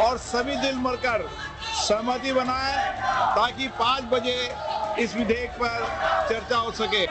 और सभी दिल मरकर सहमति बनाए ताकि पाँच बजे इस विधेयक पर चर्चा हो सके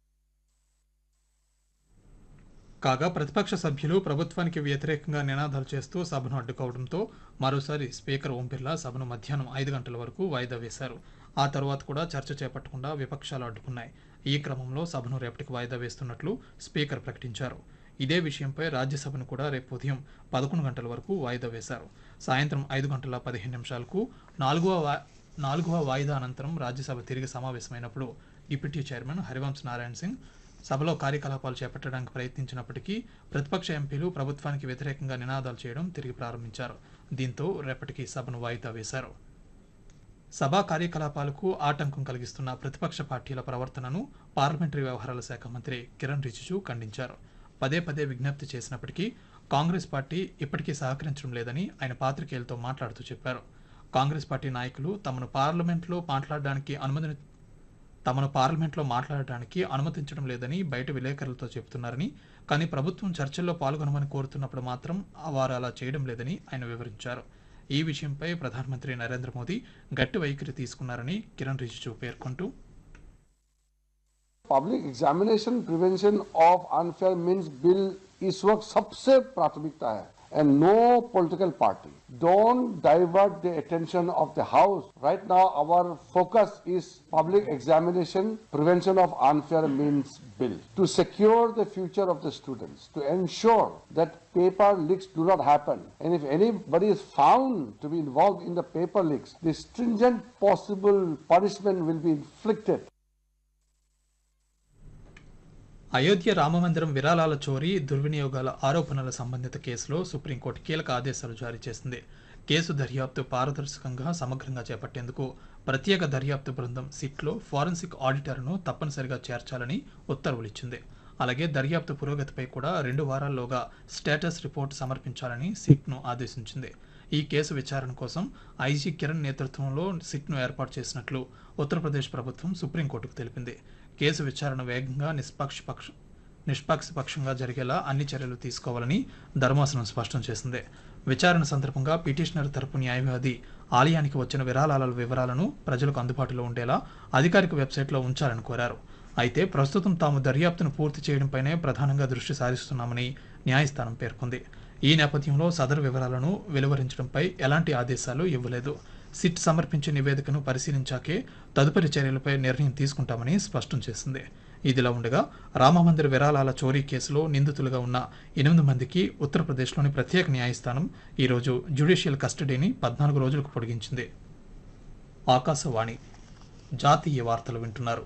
కాగా ప్రతిపక్ష సభ్యులు ప్రభుత్వానికి వ్యతిరేకంగా నినాదాలు చేస్తూ సభను అడ్డుకోవడంతో మరోసారి స్పీకర్ ఓం బిర్లా సభను మధ్యాహ్నం ఐదు గంటల వరకు వాయిదా వేశారు ఆ తర్వాత కూడా చర్చ చేపట్టకుండా విపక్షాలు అడ్డుకున్నాయి ఈ క్రమంలో సభను రేపటికి వాయిదా వేస్తున్నట్లు స్పీకర్ ప్రకటించారు ఇదే విషయంపై రాజ్యసభను కూడా రేపు ఉదయం పదకొండు గంటల వరకు వాయిదా వేశారు సాయంత్రం ఐదు గంటల పదిహేను నిమిషాలకు నాలుగవ వా- నాలుగవ వాయిదా అనంతరం రాజ్యసభ తిరిగి సమావేశమైనప్పుడు డిప్యూటీ చైర్మన్ హరివంశ్ నారాయణ సింగ్ సభలో కార్యకలాపాలు చేపట్టడానికి ప్రయత్నించినప్పటికీ ప్రతిపక్ష ఎంపీలు ప్రభుత్వానికి వ్యతిరేకంగా నినాదాలు చేయడం తిరిగి ప్రారంభించారు దీంతో రేపటికి సభను వాయిదా వేశారు సభా కార్యకలాపాలకు ఆటంకం కలిగిస్తున్న ప్రతిపక్ష పార్టీల ప్రవర్తనను పార్లమెంటరీ వ్యవహారాల శాఖ మంత్రి కిరణ్ రిజిజు ఖండించారు పదే పదే విజ్ఞప్తి చేసినప్పటికీ కాంగ్రెస్ పార్టీ ఇప్పటికీ సహకరించడం లేదని ఆయన పాత్రికేయులతో మాట్లాడుతూ చెప్పారు కాంగ్రెస్ పార్టీ నాయకులు తమను పార్లమెంట్లో మాట్లాడడానికి అనుమతిని తమను పార్లమెంట్లో మాట్లాడడానికి అనుమతించడం లేదని బయట విలేకరులతో చెబుతున్నారని కానీ ప్రభుత్వం చర్చల్లో పాల్గొనమని కోరుతున్నప్పుడు మాత్రం వారు అలా చేయడం లేదని ఆయన వివరించారు ఈ విషయంపై ప్రధానమంత్రి నరేంద్ర మోదీ గట్టి వైఖరి తీసుకున్నారని కిరణ్ రిజిజు పేర్కొంటూ public examination prevention of unfair means bill इस वक्त सबसे प्राथमिकता है and no political party don't divert the attention of the house right now our focus is public examination prevention of unfair means bill to secure the future of the students to ensure that paper leaks do not happen and if anybody is found to be involved in the paper leaks the stringent possible punishment will be inflicted Ayodhya రామమందిరం విరాళాల చోరీ దుర్వినియోగాల ఆరోపణల సంబంధిత కేసులో supreme court కీలక ఆదేశాలు జారీ చేసింది case దర్యాప్తు పారదర్శకంగా సమగ్రంగా చేపట్టేందుకు ప్రత్యేక దర్యాప్తు బృందం సిట్లో ఫారెన్సిక్ ఆడిటర్ను తప్పనిసరిగా చేర్చాలని ఉత్తర్వులు ఇచ్చింది అలాగే దర్యాప్తు పురోగతిపై కూడా రెండు వారాల్లోగా స్టేటస్ రిపోర్ట్ సమర్పించాలని సిట్ను ఆదేశించింది ఈ కేసు విచారణ కోసం ఐజీ కిరణ్ నేతృత్వంలో సిట్ను ఏర్పాటు చేసినట్లు ఉత్తరప్రదేశ్ ప్రభుత్వం సుప్రీంకోర్టుకు తెలిపింది కేసు విచారణ వేగంగా నిష్పక్షపక్ష నిష్పక్షపక్షంగా జరిగేలా అన్ని చర్యలు తీసుకోవాలని ధర్మాసనం స్పష్టం చేసింది విచారణ సందర్భంగా పిటిషనర్ తరపు న్యాయవాది ఆలయానికి వచ్చిన విరాళాల వివరాలను ప్రజలకు అందుబాటులో ఉండేలా అధికారిక వెబ్సైట్లో ఉంచాలని కోరారు అయితే ప్రస్తుతం తాము దర్యాప్తును పూర్తి చేయడంపైనే ప్రధానంగా దృష్టి సారిస్తున్నామని న్యాయస్థానం పేర్కొంది ఈ నేపథ్యంలో సదరు వివరాలను వెలువరించడంపై ఎలాంటి ఆదేశాలు ఇవ్వలేదు సిట్ సమర్పించే నివేదికను పరిశీలించాకే తదుపరి చర్యలపై నిర్ణయం తీసుకుంటామని స్పష్టం చేసింది ఇదిలా ఉండగా రామమందిర విరాళాల చోరీ కేసులో నిందితులుగా ఉన్న ఎనిమిది మందికి ఉత్తరప్రదేశ్లోని ప్రత్యేక న్యాయస్థానం ఈరోజు జ్యుడిషియల్ కస్టడీని పద్నాలుగు రోజులకు పొడిగించింది ఆకాశవాణి జాతీయ వార్తలు వింటున్నారు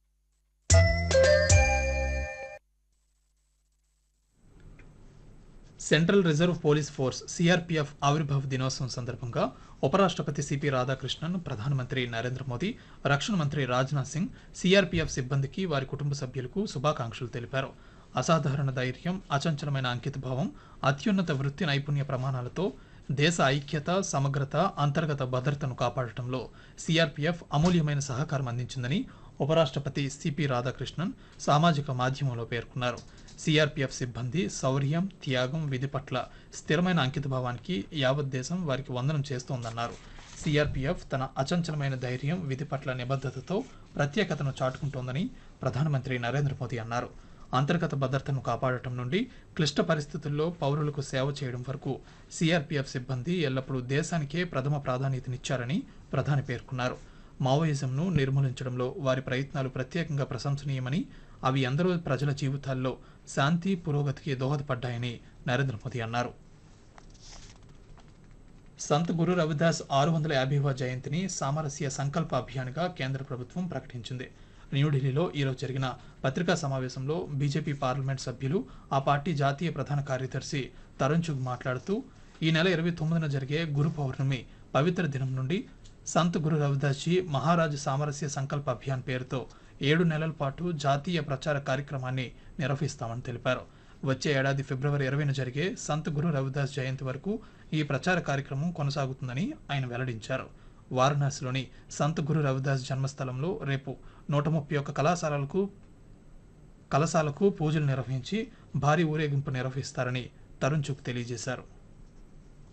central reserve police force CRPF ఆవిర్భావ దినోత్సవం సందర్భంగా ఉపరాష్ట్రపతి సిపి రాధాకృష్ణన్ ప్రధానమంత్రి నరేంద్ర మోదీ రక్షణ మంత్రి రాజ్నాథ్ సింగ్ సిఆర్పిఎఫ్ సిబ్బందికి వారి కుటుంబ సభ్యులకు శుభాకాంక్షలు తెలిపారు అసాధారణ ధైర్యం అచంచలమైన అంకితభావం అత్యున్నత వృత్తి నైపుణ్య ప్రమాణాలతో దేశ ఐక్యత సమగ్రత అంతర్గత భద్రతను కాపాడటంలో సిఆర్పిఎఫ్ అమూల్యమైన సహకారం అందించిందని ఉపరాష్ట్రపతి సిపి రాధాకృష్ణన్ సామాజిక మాధ్యమంలో పేర్కొన్నారు సిఆర్పిఎఫ్ సిబ్బంది శౌర్యం త్యాగం విధి పట్ల స్థిరమైన అంకితభావానికి యావత్ దేశం వారికి వందనం చేస్తోందన్నారు సిఆర్పిఎఫ్ తన అచంచలమైన ధైర్యం విధి పట్ల నిబద్ధతతో ప్రత్యేకతను చాటుకుంటోందని ప్రధానమంత్రి నరేంద్ర మోదీ అన్నారు అంతర్గత భద్రతను కాపాడటం నుండి క్లిష్ట పరిస్థితుల్లో పౌరులకు సేవ చేయడం వరకు సిఆర్పిఎఫ్ సిబ్బంది ఎల్లప్పుడూ దేశానికే ప్రథమ ప్రాధాన్యతనిచ్చారని ప్రధాని పేర్కొన్నారు మావోయిజంను నిర్మూలించడంలో వారి ప్రయత్నాలు ప్రత్యేకంగా ప్రశంసనీయమని అవి ఎందరో ప్రజల జీవితాల్లో శాంతి పురోగతికి దోహదపడ్డాయని నరేంద్ర మోదీ అన్నారు సంత్ గురు రవిదాస్ ఆరు వందల యాభైవ జయంతిని సామరస్య సంకల్ప అభియాన్గా కేంద్ర ప్రభుత్వం ప్రకటించింది న్యూఢిల్లీలో ఈరోజు జరిగిన పత్రికా సమావేశంలో బీజేపీ పార్లమెంట్ సభ్యులు ఆ పార్టీ జాతీయ ప్రధాన కార్యదర్శి తరుణ్ చుగ్ మాట్లాడుతూ ఈ నెల ఇరవై తొమ్మిదిన జరిగే గురు పౌర్ణమి పవిత్ర దినం నుండి సంత్ గురు రవిదాస్ జీ మహారాజ్ సామరస్య సంకల్ప అభియాన్ పేరుతో ఏడు నెలల పాటు జాతీయ ప్రచార కార్యక్రమాన్ని నిర్వహిస్తామని తెలిపారు వచ్చే ఏడాది ఫిబ్రవరి ఇరవైన జరిగే సంత్ గురు రవిదాస్ జయంతి వరకు ఈ ప్రచార కార్యక్రమం కొనసాగుతుందని ఆయన వెల్లడించారు వారణాసిలోని సంత్ గురు రవిదాస్ జన్మస్థలంలో రేపు నూట ముప్పై ఒక్క కళాశాలలకు కళాశాలకు పూజలు నిర్వహించి భారీ ఊరేగింపు నిర్వహిస్తారని తరుణ్ చుక్ తెలియజేశారు